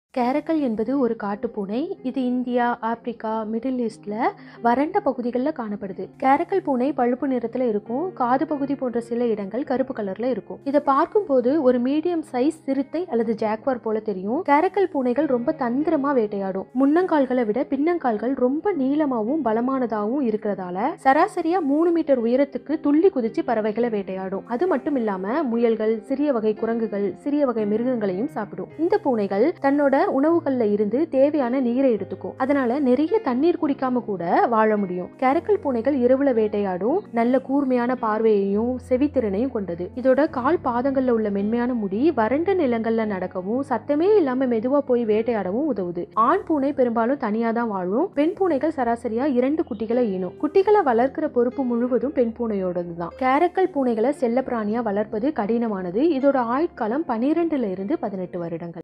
கேரக்கல் என்பது ஒரு காட்டுப்பூனை இது இந்தியா ஆப்பிரிக்கா மிடில் ஈஸ்ட்ல வறண்ட பகுதிகளில் காணப்படுது கேரக்கல் பூனை பழுப்பு நிறத்துல இருக்கும் காது பகுதி போன்ற சில இடங்கள் கருப்பு கலர்ல இருக்கும் இதை பார்க்கும்போது ஒரு மீடியம் சைஸ் சிறுத்தை அல்லது ஜாக்வார் போல தெரியும் கேரக்கல் பூனைகள் ரொம்ப தந்திரமா வேட்டையாடும் முன்னங்கால்களை விட பின்னங்கால்கள் ரொம்ப நீளமாவும் பலமானதாகவும் இருக்கிறதால சராசரியா மூணு மீட்டர் உயரத்துக்கு துள்ளி குதிச்சு பறவைகளை வேட்டையாடும் அது மட்டும் இல்லாம முயல்கள் சிறிய வகை குரங்குகள் சிறிய வகை மிருகங்களையும் சாப்பிடும் இந்த பூனைகள் தன்னோட உணவுகள்ல இருந்து தேவையான நீரை எடுத்துக்கும் அதனால நிறைய தண்ணீர் குடிக்காம கூட வாழ முடியும் கேரக்கல் பூனைகள் இரவுல வேட்டையாடும் நல்ல கூர்மையான பார்வையையும் செவித்திறனையும் கொண்டது இதோட கால் பாதங்கள்ல உள்ள மென்மையான முடி வறண்ட நிலங்கள்ல நடக்கவும் சத்தமே இல்லாம மெதுவா போய் வேட்டையாடவும் உதவுது ஆண் பூனை பெரும்பாலும் தனியா தான் வாழும் பெண் பூனைகள் சராசரியா இரண்டு குட்டிகளை ஈனும் குட்டிகளை வளர்க்கிற பொறுப்பு முழுவதும் பெண் பூனையோடது தான் கேரக்கல் பூனைகளை செல்ல பிராணியா வளர்ப்பது கடினமானது இதோட ஆயுட்காலம் பனிரெண்டுல இருந்து பதினெட்டு வருடங்கள்